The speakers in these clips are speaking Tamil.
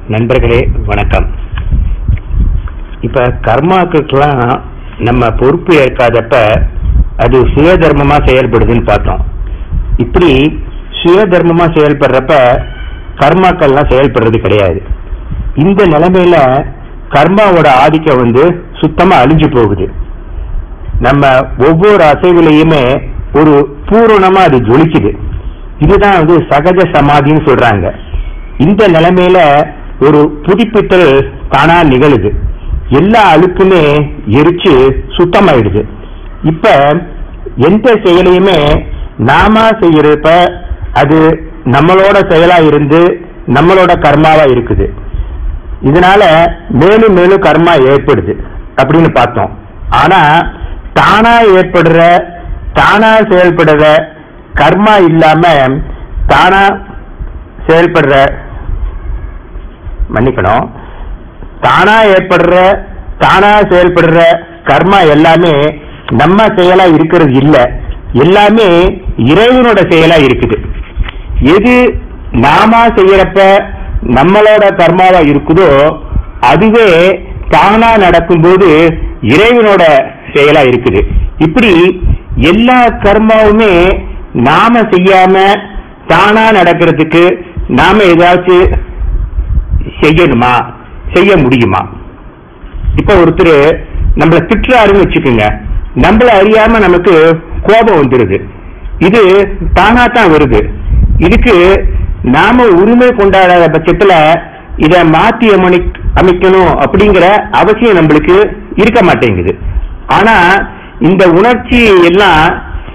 நண்பர்களே வணக்கம் இப்ப கர்மாக்கெல்லாம் நம்ம பொறுப்பு ஏற்காதப்ப அது சுய தர்மமா செயல்படுதுன்னு பார்த்தோம் இப்படி சுய தர்மமா செயல்படுறப்ப கர்மாக்கள்லாம் செயல்படுறது கிடையாது இந்த நிலைமையில கர்மாவோட ஆதிக்கம் வந்து சுத்தமா அழிஞ்சு போகுது நம்ம ஒவ்வொரு அசைவிலையுமே ஒரு பூரணமா அது ஜொலிக்குது இதுதான் வந்து சகஜ சமாதின்னு சொல்றாங்க இந்த நிலைமையில ஒரு புதுப்பித்தல் தானா நிகழுது எல்லா அழுக்குமே எரிச்சு சுத்தமாயிடுது இப்ப எந்த செயலையுமே நாம செய்யறப்ப அது நம்மளோட செயலா இருந்து நம்மளோட கர்மாவா இருக்குது இதனால மேலும் மேலும் கர்மா ஏற்படுது அப்படின்னு பார்த்தோம் ஆனா தானா ஏற்படுற தானா செயல்படுற கர்மா இல்லாம தானா செயல்படுற மன்னிக்கணும் தானா ஏற்படுற தானா செயல்படுற கர்மா எல்லாமே நம்ம செயலா இருக்கிறது இல்ல எல்லாமே இறைவனோட செயலா இருக்குது எது நாம செய்யறப்ப நம்மளோட கர்மாவா இருக்குதோ அதுவே தானா நடக்கும்போது இறைவனோட செயலா இருக்குது இப்படி எல்லா கர்மாவுமே நாம செய்யாம தானா நடக்கிறதுக்கு நாம ஏதாச்சும் செய்யணுமா செய்ய முடியுமா இப்ப ஒருத்தர் நம்மள திட்டுறாருன்னு வச்சுக்கோங்க நம்மள அறியாம நமக்கு கோபம் வந்துருது இது தானா தான் வருது இதுக்கு நாம உரிமை கொண்டாடாத பட்சத்துல இத மாத்தி அமைக் அமைக்கணும் அப்படிங்கிற அவசியம் நம்மளுக்கு இருக்க மாட்டேங்குது ஆனா இந்த உணர்ச்சி எல்லாம்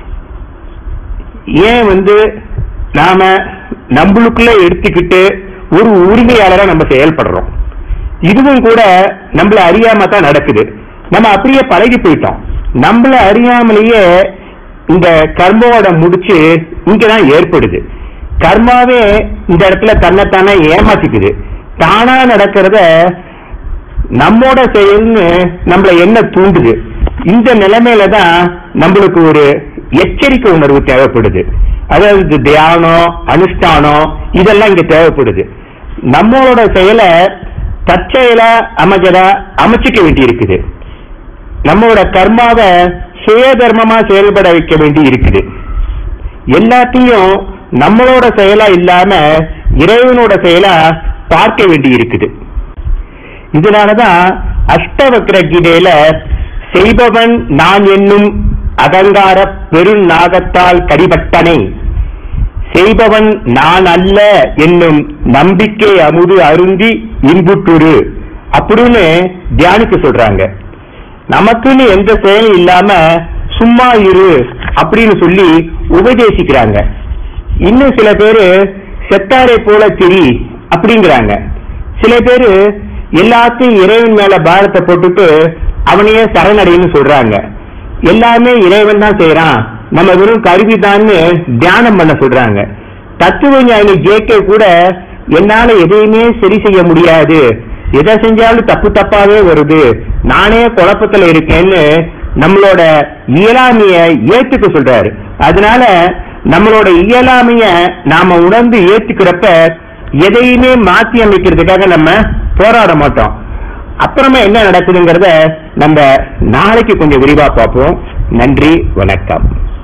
ஏன் வந்து நாம நம்மளுக்குள்ள எடுத்துக்கிட்டு ஒரு உரிமையாளரா நம்ம செயல்படுறோம் இதுவும் கூட நம்மள அறியாம தான் நடக்குது நம்ம அப்படியே பழகி போயிட்டோம் நம்மள அறியாமலேயே இந்த கர்மாவோட முடிச்சு இங்கதான் ஏற்படுது கர்மாவே இந்த இடத்துல தன்னைத்தானே ஏமாத்திக்குது தானா நடக்கிறத நம்மோட செயல்னு நம்மள என்ன தூண்டுது இந்த நிலைமையில தான் நம்மளுக்கு ஒரு எச்சரிக்கை உணர்வு தேவைப்படுது அதாவது தியானம் அனுஷ்டானம் இதெல்லாம் இங்க தேவைப்படுது நம்மளோட செயலை தற்செயலா அமைச்சதா அமைச்சிக்க வேண்டி இருக்குது நம்மளோட கர்மாவை சுய தர்மமா செயல்பட வைக்க வேண்டி இருக்குது எல்லாத்தையும் நம்மளோட செயலா இல்லாம இறைவனோட செயலா பார்க்க வேண்டி இருக்குது இதனாலதான் அஷ்டவக்ர கீதையில செய்பவன் நான் என்னும் அகங்கார பெருநாகத்தால் கடிபட்டனை செய்பவன் நான் அல்ல என்னும் நம்பிக்கை அமுது அருந்தி இன்புற்றுரு அப்படின்னு தியானிக்க சொல்றாங்க நமக்குன்னு எந்த செயலும் இல்லாம சும்மா இரு அப்படின்னு சொல்லி உபதேசிக்கிறாங்க இன்னும் சில பேரு செத்தாரை போல திரி அப்படிங்கிறாங்க சில பேரு எல்லாத்தையும் இறைவன் மேல பாரத்தை போட்டுட்டு அவனையே சரணடைன்னு சொல்றாங்க எல்லாமே இறைவன் தான் செய்யறான் நம்ம வெறும் கருவி தியானம் பண்ண சொல்றாங்க தத்துவ ஞானி ஜேகே கூட என்னால எதையுமே சரி செய்ய முடியாது எதை செஞ்சாலும் தப்பு தப்பாவே வருது நானே குழப்பத்துல இருக்கேன்னு நம்மளோட இயலாமைய ஏத்துக்க சொல்றாரு அதனால நம்மளோட இயலாமைய நாம உணர்ந்து ஏத்துக்கிறப்ப எதையுமே மாத்தி அமைக்கிறதுக்காக நம்ம போராட மாட்டோம் அப்புறமா என்ன நடக்குதுங்கிறத நம்ம நாளைக்கு கொஞ்சம் விரிவா பார்ப்போம் நன்றி வணக்கம்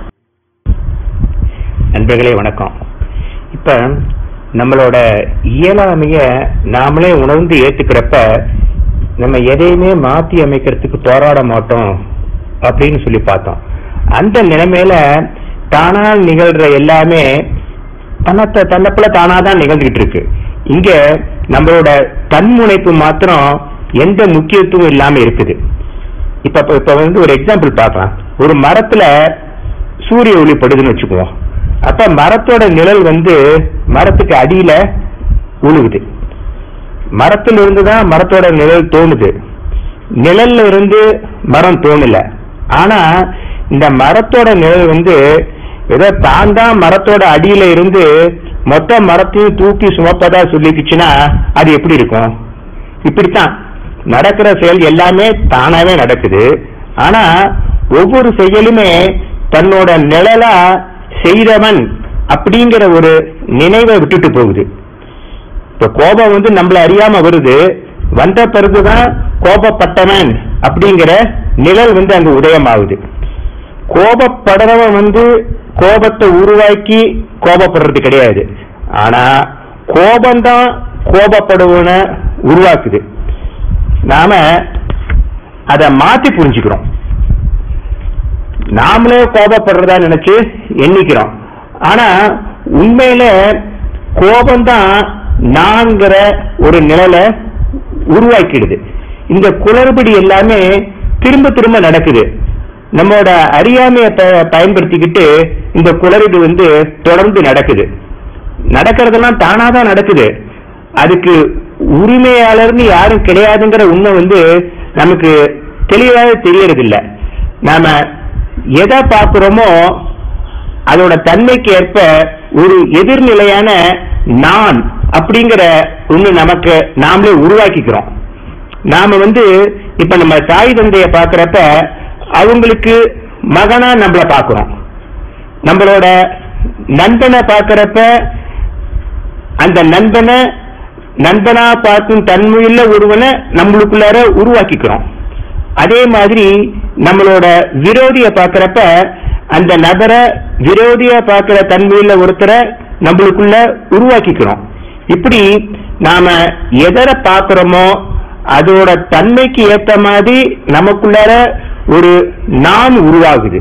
நண்பர்களே வணக்கம் இப்ப நம்மளோட இயலாமைய நாமளே உணர்ந்து ஏத்துக்கிறப்ப நம்ம எதையுமே மாத்தி அமைக்கிறதுக்கு போராட மாட்டோம் அப்படின்னு சொல்லி பார்த்தோம் அந்த நிலைமையில தானா நிகழ்ற எல்லாமே தன்னத்தை தன்னப்புல தானா தான் நிகழ்ந்துகிட்டு இருக்கு இங்க நம்மளோட தன்முனைப்பு மாத்திரம் எந்த முக்கியத்துவம் இல்லாம இருக்குது இப்ப இப்ப வந்து ஒரு எக்ஸாம்பிள் பார்க்கலாம் ஒரு மரத்துல சூரிய ஒளி படுதுன்னு வச்சுக்குவோம் அப்ப மரத்தோட நிழல் வந்து மரத்துக்கு அடியில உழுகுது மரத்துல இருந்து தான் மரத்தோட நிழல் தோணுது நிழல்ல இருந்து மரம் தோணல ஆனா இந்த மரத்தோட நிழல் வந்து ஏதோ தான் தான் மரத்தோட அடியில இருந்து மொத்த மரத்தையும் தூக்கி சுமப்பதா சொல்லிக்குச்சுன்னா அது எப்படி இருக்கும் இப்படித்தான் நடக்கிற செயல் எல்லாமே தானாவே நடக்குது ஆனா ஒவ்வொரு செயலுமே தன்னோட நிழலா செய்தவன் அப்படிங்கிற ஒரு நினைவை விட்டுட்டு போகுது இப்ப கோபம் வந்து நம்மள அறியாம வருது வந்த பிறகுதான் கோபப்பட்டவன் அப்படிங்கிற நிழல் வந்து அங்க உதயமாகுது கோபப்படுறவன் வந்து கோபத்தை உருவாக்கி கோபப்படுறது கிடையாது ஆனா கோபம்தான் கோபப்படுவன உருவாக்குது நாம அதை மாத்தி புரிஞ்சுக்கிறோம் நாமளே கோபப்படுறதா நினைச்சு எண்ணிக்கிறோம் ஆனா உண்மையில கோபம்தான் நான்கிற ஒரு நிழலை உருவாக்கிடுது இந்த குளறுபடி எல்லாமே திரும்ப திரும்ப நடக்குது நம்மளோட அறியாமையை ப- பயன்படுத்திக்கிட்டு இந்த குளறுபடி வந்து தொடர்ந்து நடக்குது நடக்கிறதெல்லாம் தானா தான் நடக்குது அதுக்கு உரிமையாளர்னு யாரும் கிடையாதுங்கிற உண்மை வந்து நமக்கு தெளிவாக தெரியறது இல்ல நாம எதை பார்க்கிறோமோ அதோட தன்மைக்கு ஏற்ப ஒரு எதிர்நிலையான நான் அப்படிங்கிற ஒண்ணு நமக்கு நாமளே உருவாக்கிக்கிறோம் நாம வந்து இப்ப நம்ம தாய் தந்தைய பாக்குறப்ப அவங்களுக்கு மகனா நம்மள பாக்குறோம் நம்மளோட நண்பனை பாக்குறப்ப அந்த நண்பனை நண்பனா பார்க்கும் தன்மையுள்ள ஒருவனை நம்மளுக்குள்ளார உருவாக்கிக்கிறோம் அதே மாதிரி நம்மளோட விரோதிய பார்க்கறப்ப அந்த நபரை விரோதியா பார்க்கிற தன்மையுள்ள ஒருத்தரை நம்மளுக்குள்ள உருவாக்கிக்கிறோம் இப்படி நாம எதரை பார்க்கிறோமோ அதோட தன்மைக்கு ஏத்த மாதிரி நமக்குள்ளார ஒரு நான் உருவாகுது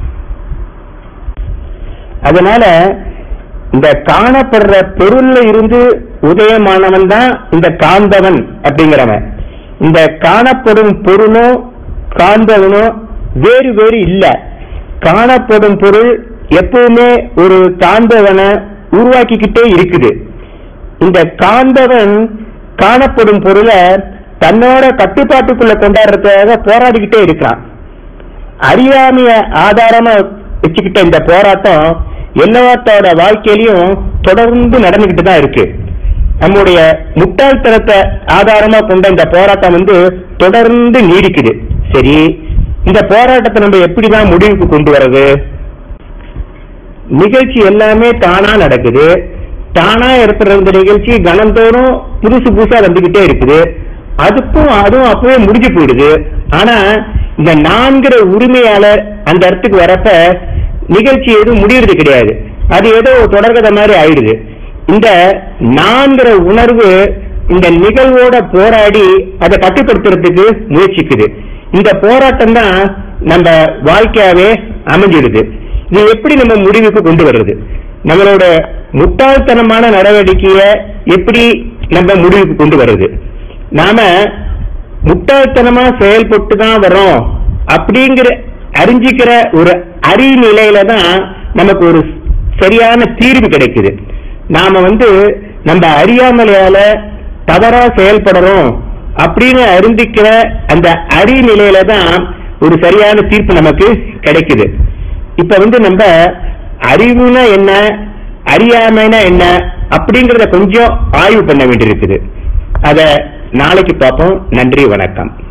அதனால இந்த காணப்படுற பொருள்ல இருந்து உதயமானவன் தான் இந்த காந்தவன் அப்படிங்கிறவன் இந்த காணப்படும் பொருளும் காந்தவனும் வேறு வேறு இல்ல காணப்படும் பொருள் எப்பவுமே ஒரு காந்தவனை உருவாக்கிக்கிட்டே இருக்குது இந்த காந்தவன் காணப்படும் பொருளை தன்னோட கட்டுப்பாட்டுக்குள்ள கொண்டாடுறதுக்காக போராடிக்கிட்டே இருக்கான் அறியாமைய ஆதாரமா வச்சுக்கிட்ட இந்த போராட்டம் எல்லாத்தோட வாழ்க்கையிலையும் தொடர்ந்து நடந்துகிட்டு தான் இருக்கு நம்முடைய முட்டாள்தனத்தை ஆதாரமா கொண்ட இந்த போராட்டம் வந்து தொடர்ந்து நீடிக்குது சரி இந்த போராட்டத்தை நம்ம எப்படிதான் முடிவுக்கு கொண்டு வர்றது நிகழ்ச்சி எல்லாமே தானா நடக்குது தானா ஏற்படுற இந்த நிகழ்ச்சி கணந்தோறும் புதுசு புதுசா வந்துகிட்டே இருக்குது அதுக்கும் அதுவும் அப்பவே முடிஞ்சு போயிடுது ஆனா இந்த நான்கிற உரிமையாளர் அந்த இடத்துக்கு வரப்ப நிகழ்ச்சி எதுவும் முடியறது கிடையாது அது ஏதோ தொடர்கதை மாதிரி ஆயிடுது இந்த நான்கிற உணர்வு இந்த நிகழ்வோட போராடி அதை கட்டுப்படுத்துறதுக்கு முயற்சிக்குது இந்த போராட்டம் தான் நம்ம வாழ்க்கையாவே அமைஞ்சிடுது இது எப்படி நம்ம முடிவுக்கு கொண்டு வர்றது நம்மளோட முட்டாள்தனமான நடவடிக்கைய எப்படி நம்ம முடிவுக்கு கொண்டு வர்றது நாம முட்டாள்தனமா செயல்பட்டு தான் வரோம் அப்படிங்கிற அறிஞ்சிக்கிற ஒரு அறிநிலையில தான் நமக்கு ஒரு சரியான தீர்வு கிடைக்குது நாம வந்து நம்ம அறியாமலையால தவறா செயல்படுறோம் அப்படின்னு அறிந்திக்கிற அந்த அறிநிலையில தான் ஒரு சரியான தீர்ப்பு நமக்கு கிடைக்குது இப்ப வந்து நம்ம அறிவுனா என்ன அறியாமைனா என்ன அப்படிங்கறத கொஞ்சம் ஆய்வு பண்ண வேண்டியிருக்குது அத நாளைக்கு பார்ப்போம் நன்றி வணக்கம்